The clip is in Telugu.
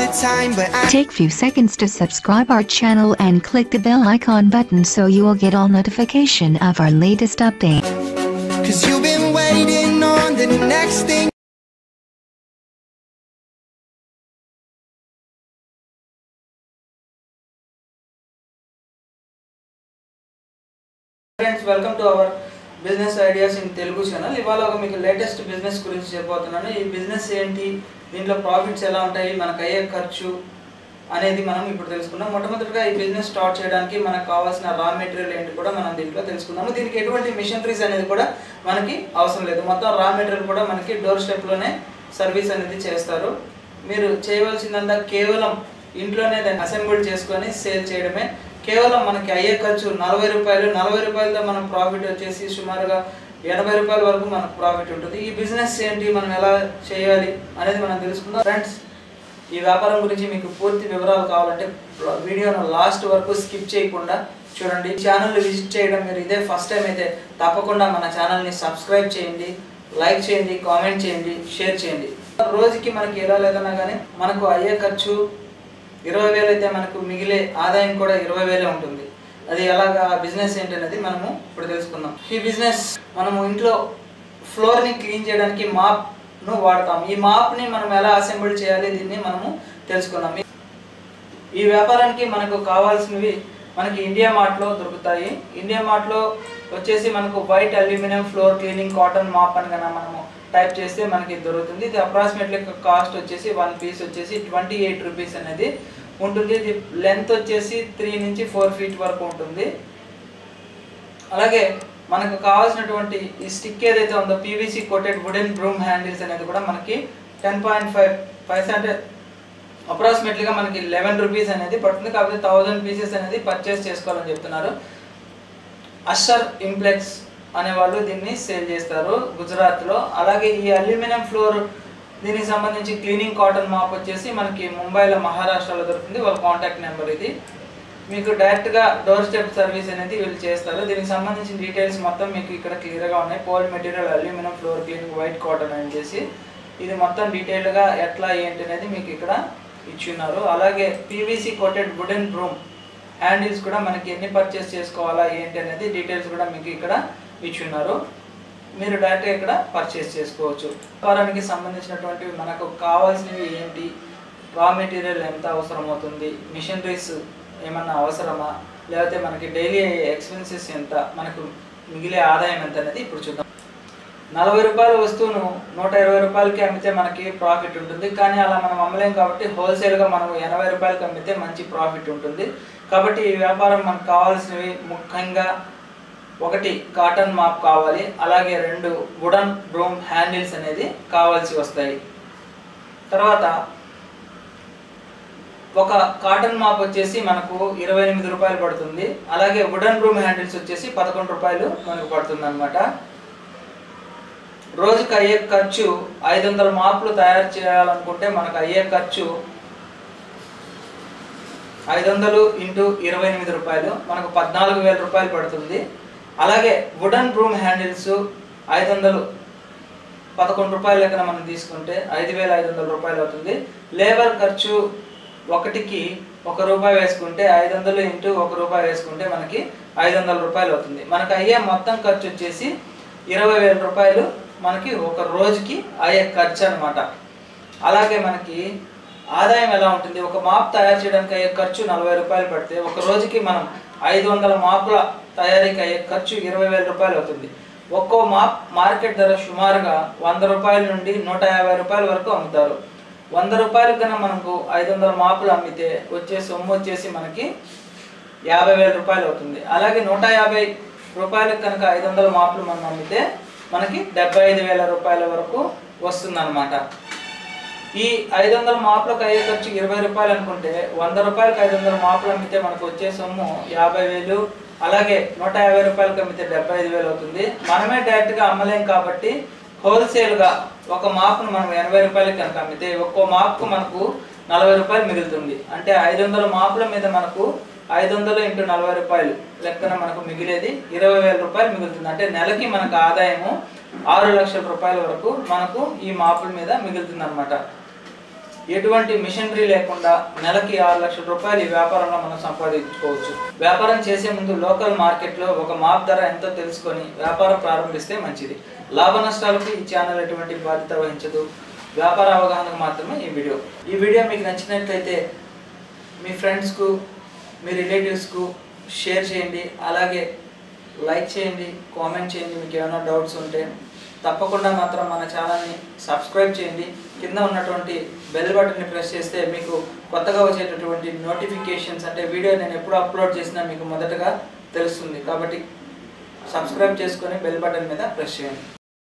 the time, but I Take few seconds to subscribe our channel and click the bell icon button so you will get all notification of our latest update. Cause you've been waiting on the next thing. Friends welcome to our business ideas in Telugu channel ఇవాళ ఒక మీకు లేటెస్ట్ బిజినెస్ గురించి చెప్పబోతున్నాను ఈ బిజినెస్ ఏంటి దీంట్లో ప్రాఫిట్స్ ఎలా ఉంటాయి మనకు అయ్యే ఖర్చు అనేది మనం ఇప్పుడు తెలుసుకుందాం మొట్టమొదటిగా ఈ బిజినెస్ స్టార్ట్ చేయడానికి మనకు కావాల్సిన రా మెటీరియల్ ఏంటి కూడా మనం దీంట్లో తెలుసుకుందాము దీనికి ఎటువంటి మిషనరీస్ అనేది కూడా మనకి అవసరం లేదు మొత్తం రా మెటీరియల్ కూడా మనకి డోర్ స్టెప్లోనే సర్వీస్ అనేది చేస్తారు మీరు చేయవలసిందంతా కేవలం ఇంట్లోనే దాన్ని అసెంబుల్ చేసుకొని సేల్ చేయడమే కేవలం మనకి అయ్యే ఖర్చు నలభై రూపాయలు నలభై రూపాయలతో మనం ప్రాఫిట్ వచ్చేసి సుమారుగా ఎనభై రూపాయల వరకు మనకు ప్రాఫిట్ ఉంటుంది ఈ బిజినెస్ ఏంటి మనం ఎలా చేయాలి అనేది మనం తెలుసుకుందాం ఫ్రెండ్స్ ఈ వ్యాపారం గురించి మీకు పూర్తి వివరాలు కావాలంటే వీడియోను లాస్ట్ వరకు స్కిప్ చేయకుండా చూడండి ఛానల్ విజిట్ చేయడం మీరు ఇదే ఫస్ట్ టైం అయితే తప్పకుండా మన ఛానల్ని సబ్స్క్రైబ్ చేయండి లైక్ చేయండి కామెంట్ చేయండి షేర్ చేయండి రోజుకి మనకి ఎలా లేదన్నా కానీ మనకు అయ్యే ఖర్చు ఇరవై వేలు అయితే మనకు మిగిలే ఆదాయం కూడా ఇరవై వేలే ఉంటుంది అది ఎలాగా బిజినెస్ ఏంటనేది మనము ఇప్పుడు తెలుసుకుందాం ఈ బిజినెస్ మనము ఇంట్లో ఫ్లోర్ని క్లీన్ చేయడానికి మాప్ను వాడతాం ఈ మాప్ని మనం ఎలా అసెంబుల్ చేయాలి దీన్ని మనము తెలుసుకుందాం ఈ వ్యాపారానికి మనకు కావాల్సినవి మనకి ఇండియా మార్ట్లో దొరుకుతాయి ఇండియా మార్ట్లో వచ్చేసి మనకు white aluminium floor cleaning cotton mop అని కన్నా మనము టైప్ చేస్తే మనకి దొరుకుతుంది ఇది అప్రాక్సిమేట్లీ కాస్ట్ వచ్చేసి వన్ పీస్ వచ్చేసి ట్వంటీ ఎయిట్ రూపీస్ అనేది ఉంటుంది ఇది లెంత్ వచ్చేసి త్రీ నుంచి ఫోర్ ఫీట్ వరకు ఉంటుంది అలాగే మనకు కావాల్సినటువంటి ఈ స్టిక్ ఏదైతే ఉందో PVC coated wooden broom handles అనేది కూడా మనకి టెన్ పాయింట్ ఫైవ్ పైసా అంటే అప్రాక్సిమేట్లీగా మనకి లెవెన్ రూపీస్ అనేది పడుతుంది కాకపోతే థౌజండ్ పీసెస్ అనేది పర్చేస్ చేసుకోవాలని చెప్తున్నారు అషర్ ఇంప్లెక్స్ అనే వాళ్ళు దీన్ని సేల్ చేస్తారు గుజరాత్లో అలాగే ఈ అల్యూమినియం ఫ్లోర్ దీనికి సంబంధించి క్లీనింగ్ కాటన్ మాప్ వచ్చేసి మనకి ముంబైలో మహారాష్ట్రలో దొరుకుతుంది వాళ్ళ కాంటాక్ట్ నెంబర్ ఇది మీకు డైరెక్ట్గా డోర్ స్టెప్ సర్వీస్ అనేది వీళ్ళు చేస్తారు దీనికి సంబంధించిన డీటెయిల్స్ మొత్తం మీకు ఇక్కడ క్లియర్గా ఉన్నాయి pole material aluminium floor cleaning white cotton అని చేసి ఇది మొత్తం డీటెయిల్డ్గా ఎట్లా ఏంటి అనేది మీకు ఇక్కడ ఇచ్చి ఉన్నారు అలాగే PVC coated wooden broom handles కూడా మనకి ఎన్ని పర్చేస్ చేసుకోవాలా ఏంటి అనేది డీటెయిల్స్ కూడా మీకు ఇక్కడ ఇచ్చి ఉన్నారు మీరు డైరెక్ట్గా ఇక్కడ పర్చేస్ చేసుకోవచ్చు వ్యాపారానికి సంబంధించినటువంటి మనకు కావాల్సినవి ఏంటి రా మెటీరియల్ ఎంత అవసరం అవుతుంది మిషనరీస్ ఏమన్నా అవసరమా లేకపోతే మనకి డైలీ ఎక్స్పెన్సెస్ ఎంత మనకు మిగిలే ఆదాయం ఎంత అనేది ఇప్పుడు చూద్దాం నలభై రూపాయల వస్తువును నూట ఇరవై రూపాయలకి అమ్మితే మనకి ప్రాఫిట్ ఉంటుంది కానీ అలా మనం అమ్మలేం కాబట్టి హోల్సేల్గా మనం ఎనభై రూపాయలకి అమ్మితే మంచి ప్రాఫిట్ ఉంటుంది కాబట్టి ఈ వ్యాపారం మనకు కావాల్సినవి ముఖ్యంగా ఒకటి కాటన్ మాప్ కావాలి అలాగే రెండు వుడన్ బ్రూమ్ హ్యాండిల్స్ అనేది కావాల్సి వస్తాయి తర్వాత ఒక కాటన్ మాప్ వచ్చేసి మనకు ఇరవై ఎనిమిది రూపాయలు పడుతుంది అలాగే వుడన్ బ్రూమ్ హ్యాండిల్స్ వచ్చేసి పదకొండు రూపాయలు మనకు పడుతుంది అనమాట రోజుకి అయ్యే ఖర్చు ఐదు వందల మాపులు తయారు చేయాలనుకుంటే మనకు అయ్యే ఖర్చు ఐదు వందలు ఇంటూ ఇరవై ఎనిమిది రూపాయలు మనకు పద్నాలుగు వేల రూపాయలు పడుతుంది అలాగే వుడన్ బ్రూమ్ హ్యాండిల్స్ ఐదు వందలు పదకొండు రూపాయల లెక్కన మనం తీసుకుంటే ఐదు వేల ఐదు వందల రూపాయలు అవుతుంది లేబర్ ఖర్చు ఒకటికి ఒక రూపాయి వేసుకుంటే ఐదు వందలు ఇంటూ ఒక రూపాయి వేసుకుంటే మనకి ఐదు వందల రూపాయలు అవుతుంది మనకు అయ్యే మొత్తం ఖర్చు వచ్చేసి ఇరవై వేల రూపాయలు మనకి ఒక రోజుకి అయ్యే ఖర్చు అనమాట అలాగే మనకి ఆదాయం ఎలా ఉంటుంది ఒక మాప్ తయారు చేయడానికి అయ్యే ఖర్చు నలభై రూపాయలు పడితే ఒక రోజుకి మనం ఐదు వందల మాపుల తయారీకి అయ్యే ఖర్చు ఇరవై వేల రూపాయలు అవుతుంది ఒక్కో మాప్ మార్కెట్ ధర సుమారుగా వంద రూపాయల నుండి నూట యాభై రూపాయల వరకు అమ్ముతారు వంద రూపాయలకు కన్నా మనకు ఐదు వందల మాపులు అమ్మితే వచ్చే సొమ్ము వచ్చేసి మనకి యాభై వేల రూపాయలు అవుతుంది అలాగే నూట యాభై రూపాయలకు కనుక ఐదు వందల మాపులు మనం అమ్మితే మనకి డెబ్బై ఐదు వేల రూపాయల వరకు వస్తుందన్నమాట ఈ ఐదు వందల మాపులకు అయ్యే ఖర్చు ఇరవై రూపాయలు అనుకుంటే వంద రూపాయలకు ఐదు వందల మాపులు అమ్మితే మనకు వచ్చే సొమ్ము యాభై వేలు అలాగే నూట యాభై రూపాయలకు అమ్మితే డెబ్బై ఐదు వేలు అవుతుంది మనమే డైరెక్ట్గా అమ్మలేం కాబట్టి హోల్సేల్గా ఒక మాపును మనం ఎనభై రూపాయలకి కనుక అమ్మితే ఒక్కో మాపుకు మనకు నలభై రూపాయలు మిగులుతుంది అంటే ఐదు వందల మాపుల మీద మనకు ఐదు వందలు ఇంటూ నలభై రూపాయలు లెక్కన మనకు మిగిలేది ఇరవై వేల రూపాయలు మిగులుతుంది అంటే నెలకి మనకు ఆదాయము ఆరు లక్షల రూపాయల వరకు మనకు ఈ మాపుల మీద మిగులుతుంది అనమాట ఎటువంటి మిషనరీ లేకుండా నెలకి ఆరు లక్షల రూపాయలు ఈ వ్యాపారంలో మనం సంపాదించుకోవచ్చు వ్యాపారం చేసే ముందు లోకల్ మార్కెట్లో ఒక మాప్ ధర ఎంతో తెలుసుకొని వ్యాపారం ప్రారంభిస్తే మంచిది లాభ నష్టాలకు ఈ ఛానల్ ఎటువంటి బాధ్యత వహించదు వ్యాపార అవగాహనకు మాత్రమే ఈ వీడియో ఈ వీడియో మీకు నచ్చినట్లయితే మీ ఫ్రెండ్స్కు మీ రిలేటివ్స్కు షేర్ చేయండి అలాగే లైక్ చేయండి కామెంట్ చేయండి మీకు ఏమైనా డౌట్స్ ఉంటే తప్పకుండా మాత్రం మన ఛానల్ని సబ్స్క్రైబ్ చేయండి కింద ఉన్నటువంటి బెల్ బటన్ని ప్రెస్ చేస్తే మీకు కొత్తగా వచ్చేటటువంటి నోటిఫికేషన్స్ అంటే వీడియో నేను ఎప్పుడు అప్లోడ్ చేసినా మీకు మొదటగా తెలుస్తుంది కాబట్టి సబ్స్క్రైబ్ చేసుకొని బెల్ బటన్ మీద ప్రెస్ చేయండి